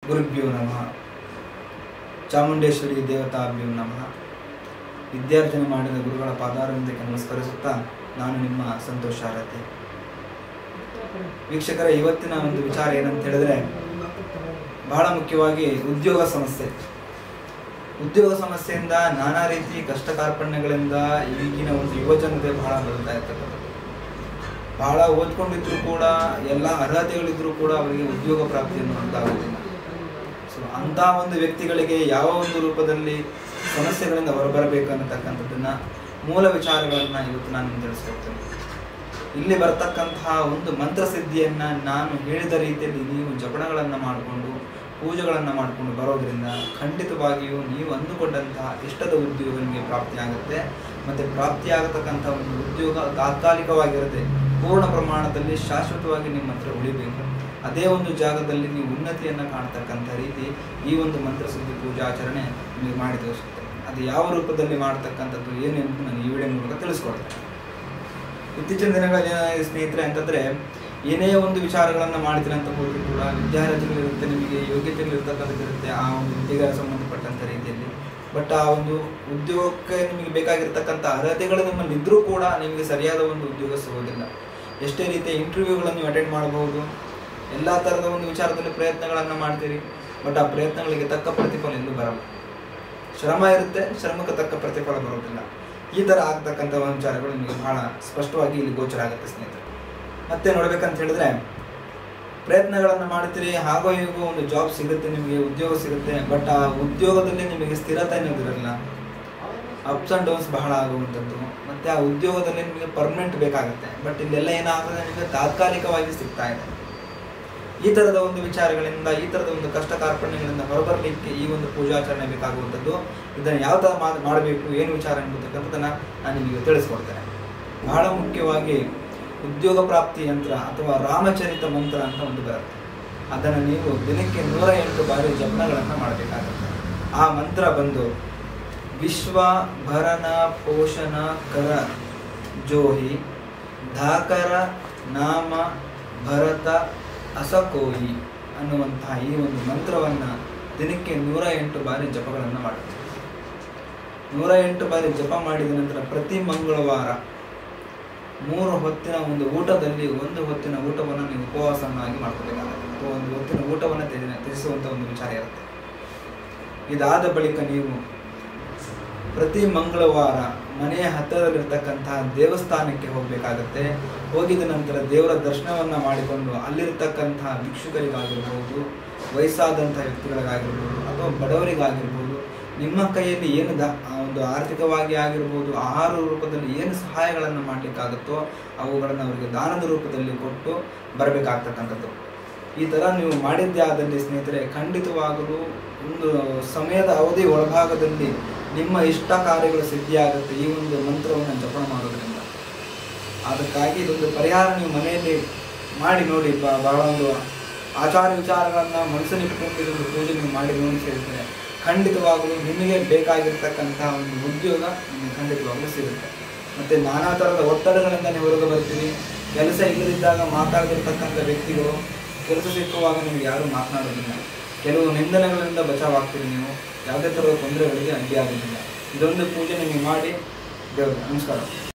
ಗುರುಭ್ಯೋ ನಮಃ ಚಾಮುಂಡೇಶ್ವರಿ ದೇವತಾಭ್ಯೋ ನಮಃ ವಿದ್ಯಾರ್ಜನೆ ಮಾಡಿದ ಗುರುಗಳ ಪಾದಾರವಿಂದಕ್ಕೆ ನಮಸ್ಕರಿಸುತ್ತಾ ನಾನು ನಿಮ್ಮ ಸಂತೋಷ ಆರತಿ ವೀಕ್ಷಕರ ಇವತ್ತಿನ ಒಂದು ವಿಚಾರ ಏನಂತ ಹೇಳಿದ್ರೆ ಬಹಳ ಮುಖ್ಯವಾಗಿ ಉದ್ಯೋಗ ಸಮಸ್ಯೆ ಉದ್ಯೋಗ ಸಮಸ್ಯೆಯಿಂದ ನಾನಾ ರೀತಿ ಕಷ್ಟ ಕಾರ್ಪಣ್ಯಗಳಿಂದ ಈಗಿನ ಒಂದು ಯುವಜನತೆ ಬಹಳ ಬಳಲ್ತಾ ಇರ್ತಕ್ಕಂಥದ್ದು ಬಹಳ ಓದ್ಕೊಂಡಿದ್ರು ಕೂಡ ಎಲ್ಲ ಅರ್ಹತೆಗಳಿದ್ರು ಕೂಡ ಅವರಿಗೆ ಉದ್ಯೋಗ ಪ್ರಾಪ್ತಿಯನ್ನು ಉಂಟಾಗುವುದಿಲ್ಲ ಸೊ ಅಂತ ಒಂದು ವ್ಯಕ್ತಿಗಳಿಗೆ ಯಾವ ಒಂದು ರೂಪದಲ್ಲಿ ಸಮಸ್ಯೆಗಳಿಂದ ಹೊರಬರಬೇಕು ಅನ್ನತಕ್ಕಂಥದ್ದನ್ನ ಮೂಲ ವಿಚಾರಗಳನ್ನ ಇವತ್ತು ನಾನು ನಿಮ್ಗೆ ತಿಳಿಸ್ಕೊಡ್ತೇನೆ ಇಲ್ಲಿ ಬರ್ತಕ್ಕಂತಹ ಒಂದು ಮಂತ್ರಸಿದ್ಧಿಯನ್ನ ನಾನು ಹೇಳಿದ ರೀತಿಯಲ್ಲಿ ನೀವು ಜಪಣಗಳನ್ನ ಮಾಡಿಕೊಂಡು ಪೂಜೆಗಳನ್ನು ಮಾಡಿಕೊಂಡು ಬರೋದ್ರಿಂದ ಖಂಡಿತವಾಗಿಯೂ ನೀವು ಅಂದುಕೊಂಡಂತಹ ಇಷ್ಟದ ಉದ್ಯೋಗ ನಿಮಗೆ ಪ್ರಾಪ್ತಿಯಾಗುತ್ತೆ ಮತ್ತೆ ಪ್ರಾಪ್ತಿಯಾಗತಕ್ಕಂಥ ಒಂದು ಉದ್ಯೋಗ ತಾತ್ಕಾಲಿಕವಾಗಿರುತ್ತೆ ಪೂರ್ಣ ಪ್ರಮಾಣದಲ್ಲಿ ಶಾಶ್ವತವಾಗಿ ನಿಮ್ಮ ಹತ್ರ ಉಳಿಬೇಕು ಅದೇ ಒಂದು ಜಾಗದಲ್ಲಿ ನೀವು ಉನ್ನತಿಯನ್ನು ಕಾಣತಕ್ಕಂಥ ರೀತಿ ಈ ಒಂದು ಮಂತ್ರಸಿದ್ಧಿ ಪೂಜಾಚರಣೆ ನಿಮಗೆ ಮಾಡಿ ತೋರಿಸುತ್ತೆ ಅದು ಯಾವ ರೂಪದಲ್ಲಿ ಮಾಡ್ತಕ್ಕಂಥದ್ದು ಏನು ಎಂದು ನಾನು ಈ ವಿಡಿಯೋ ಮೂಲಕ ತಿಳಿಸ್ಕೊಡ್ತೇನೆ ಇತ್ತೀಚಿನ ದಿನಗಳಲ್ಲಿ ಏನಾಗಿದೆ ಸ್ನೇಹಿತರೆ ಅಂತಂದ್ರೆ ಏನೇ ಒಂದು ವಿಚಾರಗಳನ್ನು ಮಾಡ್ತೀನಿ ಅಂತ ಹೋಗಿ ಕೂಡ ವಿದ್ಯಾರ್ಥಿಗಳಿರುತ್ತೆ ನಿಮಗೆ ಯೋಗ್ಯತೆಗಳಿರ್ತಕ್ಕಂಥದ್ದು ಇರುತ್ತೆ ಆ ಒಂದು ವಿದ್ಯೆಗೆ ಸಂಬಂಧಪಟ್ಟಂಥ ರೀತಿಯಲ್ಲಿ ಬಟ್ ಆ ಒಂದು ಉದ್ಯೋಗಕ್ಕೆ ನಿಮಗೆ ಬೇಕಾಗಿರ್ತಕ್ಕಂಥ ಅರ್ಹತೆಗಳು ನಿಮ್ಮಲ್ಲಿ ಇದ್ರೂ ಕೂಡ ನಿಮಗೆ ಸರಿಯಾದ ಒಂದು ಉದ್ಯೋಗ ಸಿಗೋದಿಲ್ಲ ಎಷ್ಟೇ ರೀತಿಯ ಇಂಟರ್ವ್ಯೂಗಳನ್ನು ನೀವು ಅಟೆಂಡ್ ಮಾಡಬಹುದು ಎಲ್ಲ ಥರದ ಒಂದು ವಿಚಾರದಲ್ಲಿ ಪ್ರಯತ್ನಗಳನ್ನು ಮಾಡ್ತೀರಿ ಬಟ್ ಆ ಪ್ರಯತ್ನಗಳಿಗೆ ತಕ್ಕ ಪ್ರತಿಫಲ ಎಲ್ಲೂ ಬರಲ್ಲ ಶ್ರಮ ಇರುತ್ತೆ ಶ್ರಮಕ್ಕೆ ತಕ್ಕ ಪ್ರತಿಫಲ ಬರೋದಿಲ್ಲ ಈ ಥರ ಆಗ್ತಕ್ಕಂಥ ಒಂದು ವಿಚಾರಗಳು ನಿಮಗೆ ಬಹಳ ಸ್ಪಷ್ಟವಾಗಿ ಇಲ್ಲಿ ಗೋಚರ ಆಗುತ್ತೆ ಸ್ನೇಹಿತರೆ ಮತ್ತೆ ನೋಡ್ಬೇಕಂತ ಹೇಳಿದ್ರೆ ಪ್ರಯತ್ನಗಳನ್ನು ಮಾಡ್ತೀರಿ ಹಾಗೋ ಹೀಗೋ ಒಂದು ಜಾಬ್ ಸಿಗುತ್ತೆ ನಿಮಗೆ ಉದ್ಯೋಗ ಸಿಗುತ್ತೆ ಬಟ್ ಆ ಉದ್ಯೋಗದಲ್ಲಿ ನಿಮಗೆ ಸ್ಥಿರತೆ ಅನ್ನೋದಿರಲ್ಲ ಅಪ್ಸ್ ಆ್ಯಂಡ್ ಡೌನ್ಸ್ ಬಹಳ ಆಗುವಂಥದ್ದು ಮತ್ತೆ ಆ ಉದ್ಯೋಗದಲ್ಲಿ ನಿಮಗೆ ಪರ್ಮನೆಂಟ್ ಬೇಕಾಗುತ್ತೆ ಬಟ್ ಇಲ್ಲೆಲ್ಲ ಏನಾಗುತ್ತೆ ನಿಮಗೆ ತಾತ್ಕಾಲಿಕವಾಗಿ ಸಿಗ್ತಾ ಇದೆ ಈ ಥರದ ಒಂದು ವಿಚಾರಗಳಿಂದ ಈ ಥರದ ಒಂದು ಕಷ್ಟ ಕಾರ್ಪಣ್ಯಗಳಿಂದ ಹೊರಬರಲಿಕ್ಕೆ ಈ ಒಂದು ಪೂಜಾಚರಣೆ ಬೇಕಾಗುವಂಥದ್ದು ಇದನ್ನು ಯಾವ ಥರ ಮಾ- ಮಾಡಬೇಕು ಏನು ವಿಚಾರ ಎಂಬತಕ್ಕಂಥದ್ದನ್ನು ನಾನು ನಿಮಗೆ ತಿಳಿಸ್ಕೊಡ್ತೇನೆ ಬಹಳ ಮುಖ್ಯವಾಗಿ ಉದ್ಯೋಗ ಪ್ರಾಪ್ತಿ ಯಂತ್ರ ಅಥವಾ ರಾಮಚರಿತ ಮಂತ್ರ ಅಂತ ಒಂದು ಬರುತ್ತೆ ಅದನ್ನು ನೀವು ದಿನಕ್ಕೆ ನೂರ ಎಂಟು ಬಾರಿ ಜಪನಗಳನ್ನು ಮಾಡಬೇಕಾಗುತ್ತೆ ಆ ಮಂತ್ರ ಬಂದು ವಿಶ್ವ ಭರಣ ಪೋಷಣ ಕರ ಜೋಹಿ ಧಾಕರ ನಾಮ ಭರತ ಅಸಕೋಯಿ ಅನ್ನುವಂತಹ ಈ ಒಂದು ಮಂತ್ರವನ್ನು ದಿನಕ್ಕೆ ನೂರ ಎಂಟು ಬಾರಿ ಜಪಗಳನ್ನು ಮಾಡಬೇಕು ನೂರ ಎಂಟು ಬಾರಿ ಜಪ ಮಾಡಿದ ನಂತರ ಪ್ರತಿ ಮಂಗಳವಾರ ಮೂರು ಹೊತ್ತಿನ ಒಂದು ಊಟದಲ್ಲಿ ಒಂದು ಹೊತ್ತಿನ ಊಟವನ್ನು ನೀವು ಉಪವಾಸವನ್ನಾಗಿ ಮಾಡ್ಕೋಬೇಕಾಗುತ್ತೆ ಅಥವಾ ಒಂದು ಹೊತ್ತಿನ ಊಟವನ್ನು ತ್ಯಜ ತ್ಯಜಿಸುವಂಥ ಒಂದು ವಿಚಾರ ಇರುತ್ತೆ ಇದಾದ ಬಳಿಕ ನೀವು ಪ್ರತಿ ಮಂಗಳವಾರ ಮನೆಯ ಹತ್ತಿರದಲ್ಲಿರ್ತಕ್ಕಂತಹ ದೇವಸ್ಥಾನಕ್ಕೆ ಹೋಗಬೇಕಾಗತ್ತೆ ಹೋಗಿದ ನಂತರ ದೇವರ ದರ್ಶನವನ್ನ ಮಾಡಿಕೊಂಡು ಅಲ್ಲಿರ್ತಕ್ಕಂತಹ ಭಿಕ್ಷುಕರಿಗಾಗಿರ್ಬೋದು ವಯಸ್ಸಾದಂತಹ ವ್ಯಕ್ತಿಗಳಿಗಾಗಿರ್ಬೋದು ಅಥವಾ ಬಡವರಿಗಾಗಿರ್ಬೋದು ನಿಮ್ಮ ಕೈಯಲ್ಲಿ ಏನು ದ ಆ ಒಂದು ಆರ್ಥಿಕವಾಗಿ ಆಗಿರ್ಬೋದು ಆಹಾರ ರೂಪದಲ್ಲಿ ಏನು ಸಹಾಯಗಳನ್ನು ಮಾಡಲಿಕ್ಕಾಗುತ್ತೋ ಅವುಗಳನ್ನು ಅವರಿಗೆ ದಾನದ ರೂಪದಲ್ಲಿ ಕೊಟ್ಟು ಬರಬೇಕಾಗ್ತಕ್ಕಂಥದ್ದು ಈ ಥರ ನೀವು ಮಾಡಿದ್ದೇ ಆದಲ್ಲಿ ಸ್ನೇಹಿತರೆ ಖಂಡಿತವಾಗಲೂ ಒಂದು ಸಮಯದ ಅವಧಿ ಒಳಭಾಗದಲ್ಲಿ ನಿಮ್ಮ ಇಷ್ಟ ಕಾರ್ಯಗಳು ಸಿದ್ಧಿಯಾಗುತ್ತೆ ಈ ಒಂದು ಮಂತ್ರವನ್ನು ಜಪಣ ಮಾಡೋದ್ರಿಂದ ಅದಕ್ಕಾಗಿ ಇದೊಂದು ಪರಿಹಾರ ನೀವು ಮನೆಯಲ್ಲಿ ಮಾಡಿ ನೋಡಿ ಬ- ಬಹಳ ಒಂದು ಆಚಾರ ವಿಚಾರಗಳನ್ನು ಮನಸ್ಸಲ್ಲಿ ಇಟ್ಕೊಂಡು ಇದೊಂದು ಪೂಜೆ ನೀವು ಮಾಡಿ ನೋಡಿ ಸೇರಿದ್ರೆ ಖಂಡಿತವಾಗಲೂ ನಿಮಗೆ ಬೇಕಾಗಿರ್ತಕ್ಕಂತಹ ಒಂದು ಉದ್ಯೋಗ ನಿಮಗೆ ಖಂಡಿತವಾಗಲೂ ಸಿಗುತ್ತೆ ಮತ್ತೆ ನಾನಾ ಥರದ ಒತ್ತಡಗಳಿಂದ ನೀವು ಹೊರಗೆ ಬರ್ತೀರಿ ಕೆಲಸ ಇಲ್ಲದಿದ್ದಾಗ ಮಾತಾಡದಿರ್ತಕ್ಕಂಥ ವ್ಯಕ್ತಿಗಳು ಕೆಲಸ ಸಿಕ್ಕುವಾಗ ನಿಮಗೆ ಯಾರೂ ಮಾತನಾಡೋದಿಲ್ಲ ಕೆಲವು ನಿಂದನೆಗಳಿಂದ ಬಚಾವಾಗ್ತೀರಿ ನೀವು ಯಾವುದೇ ಥರದ ತೊಂದರೆಗಳಿಗೆ ಅಡ್ಡಿ ಆಗೋದಿಲ್ಲ ಇದೊಂದು ಪೂಜೆ ನಿಮಗೆ ಮಾಡಿ ದೇವರು ನಮಸ್ಕಾರ